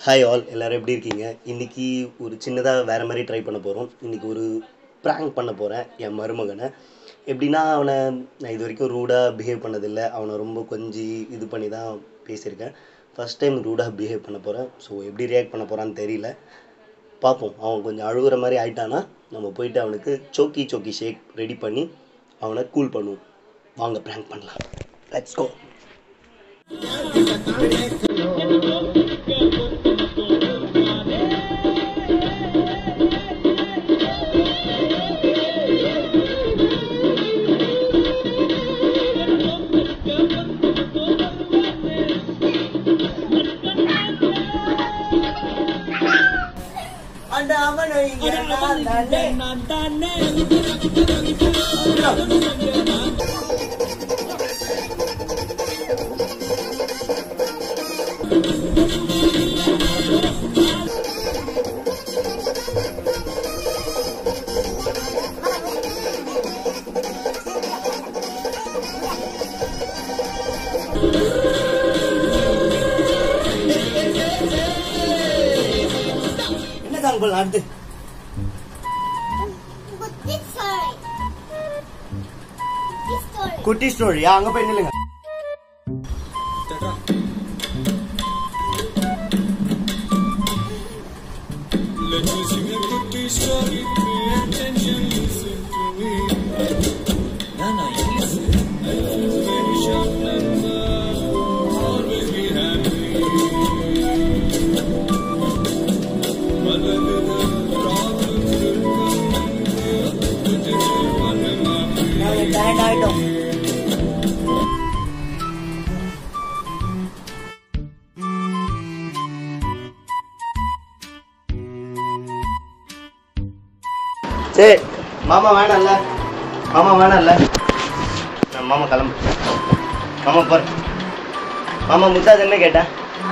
Hi all எல்லோரும் எப்படி இருக்கீங்க இன்றைக்கி ஒரு சின்னதாக வேறு மாதிரி ட்ரை பண்ண போகிறோம் இன்றைக்கி ஒரு ப்ராங்க் பண்ண போகிறேன் என் மருமகனை எப்படின்னா அவனை நான் இது வரைக்கும் ரூடாக பிஹேவ் பண்ணதில்லை அவனை ரொம்ப கொஞ்சி இது பண்ணி தான் பேசியிருக்கேன் ஃபஸ்ட் டைம் ரூடாக பிஹேவ் பண்ண போகிறேன் ஸோ எப்படி ரியாக்ட் பண்ண போகிறான்னு தெரியல பார்ப்போம் அவன் கொஞ்சம் அழுகுற மாதிரி ஆயிட்டானா நம்ம போயிட்டு அவனுக்கு சோக்கி சோக்கி ஷேக் ரெடி பண்ணி அவனை கூல் பண்ணுவோம் வாங்க ப்ராங்க் பண்ணலாம் லெட்ஸ் கோ அந்த அவனை இங்க நான் தானே. என்ன சாங் போடலாம் அடுத்து குட்டி story. குட்டி story. குட்டி ஸ்டோரியா அங்கே போய் நில்லுங்க Let me sing a cookie story. Pay attention, listen to me. Nana, listen. Life is very short, Nana. Always be happy. பலவித problems இருக்கும். கொஞ்சம் மனமாமி. நாங்க tired ஆயிட்டோம் சரி மாமா வேணாம்ல மாமா வேணாம்ல நான் மாமா கிளம்பு மாமா போற மாமா முத்தாது என்ன கேட்டா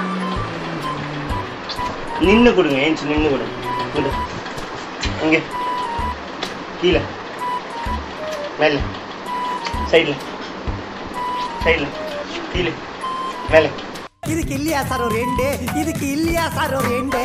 நின்று கொடுங்க ஏஞ்சி நின்று கொடுங்க கொடு இங்கே கீழே மேலே சைடில் சைடில் கீழே மேலே இதுக்கு இல்லையா சார் ஒரு எண்டு இதுக்கு இல்லையா சார் ஒரு எண்டு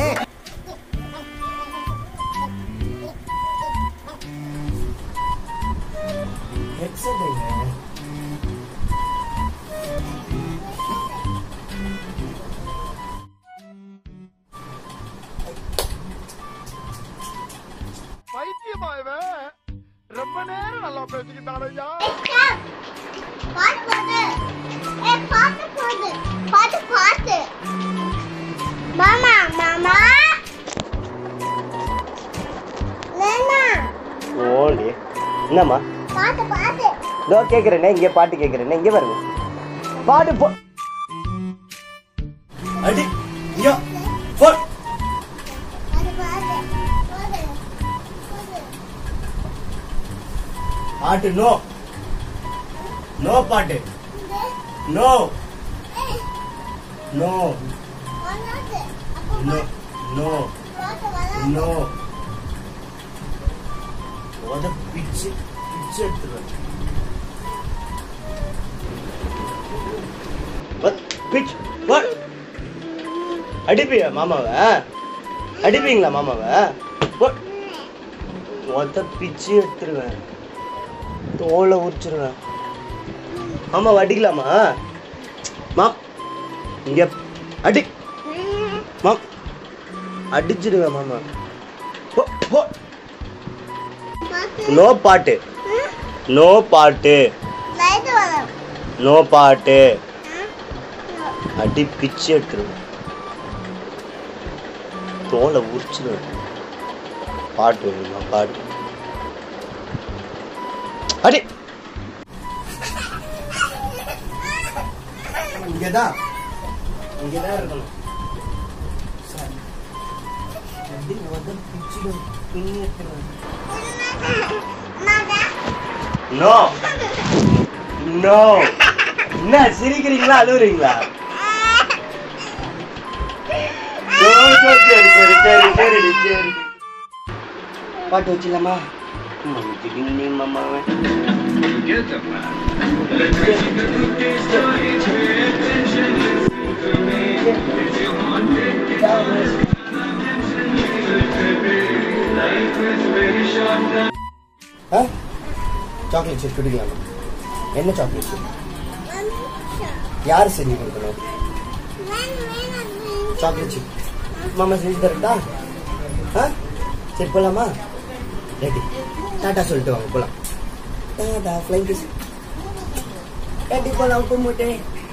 பைத்தியமா இவன் ரொம்ப நேரம் நல்லா பேசிக்கிட்டான் ஐயா ஏய், பாட்டு போடு. ஏய், பாட்டு போடு. பாட்டு பாட்டு மாமா மாமா நானா ஓடி என்னம்மா பாட்டு பாட்டு இதோ கேட்குறேனே இங்கே பாட்டு கேட்குறேனே இங்கே பாருங்க பாட்டு போ அடி இங்கே போ பாட்டு பாட்டு போடு போடு பாட்டு நோ நோ பாட்டு நோ ஏய், நோ வராது. அப்போ நோ நோ பாட்டு வராது. நோ உத பிச்சு பிச்சு எடுத்துருவேன் What? Pitch what? அடிப்பியா மாமாவை அடிப்பீங்களா மாமாவை What? உத பிச்சு எடுத்துருவேன் தோலை உரிச்சிருவேன் மாமாவை அடிக்கலாமா மா இங்க அடி மா அடிச்சிடுவேன் மாமா போ போ பாட்டு நோ பாட்டு நோ பாட்டு லைட் வரும் நோ பாட்டு ஆ? அடி பிச்சு எடுத்துருவேன் தோலை உரிச்சிடுவேன் பாட்டு வேணுமா பாட்டு அடி இங்கதான் இங்கதான் இருக்கணும் சரி. அடி உத பிச்சிடும் பின்னி எடுத்துருவேன் மாமா நோ நோ என்ன சிரிக்கிறீங்களா அழுவுறீங்களா ஓ, சரி சரி சரி சரி சரி சரி பாட்டு வச்சிடலாமா திடீர்னு மாமாவை Get the man. Let me sing a cookie story. Pay attention, listen to me. If you want it, it's ஆ சாக்லேட் சிப் குடிக்கலாமா என்ன சாக்லேட் சிப் யார் செஞ்சு கொடுக்கணும் சாக்லேட் சிப் மாமா செஞ்சு தரட்டா ஆ சரி போலாமா ரெடி டாட்டா சொல்லிட்டு வாங்க போலாம் டாடா ஃப்ளைங் கிஸ் ரெடி போலாம் கும்பிட்டு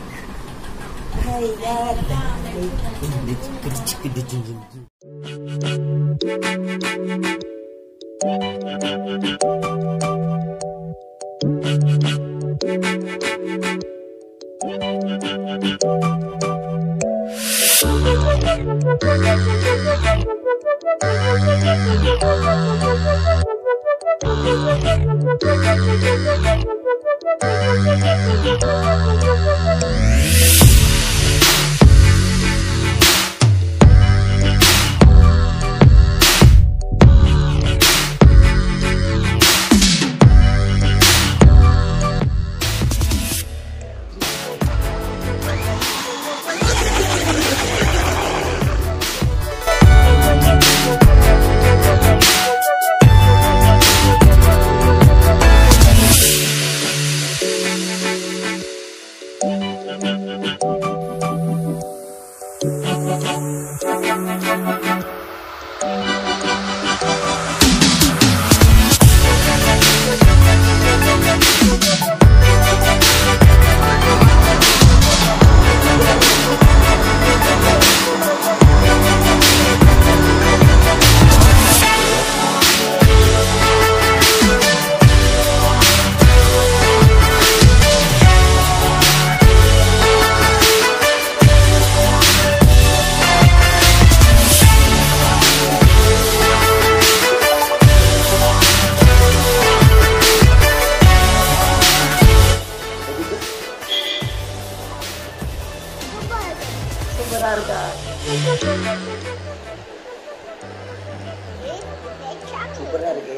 சூப்பரா இருக்கு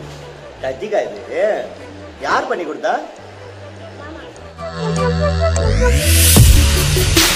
கஜிக்கா இது யார் பண்ணி கொடுத்தா Mama.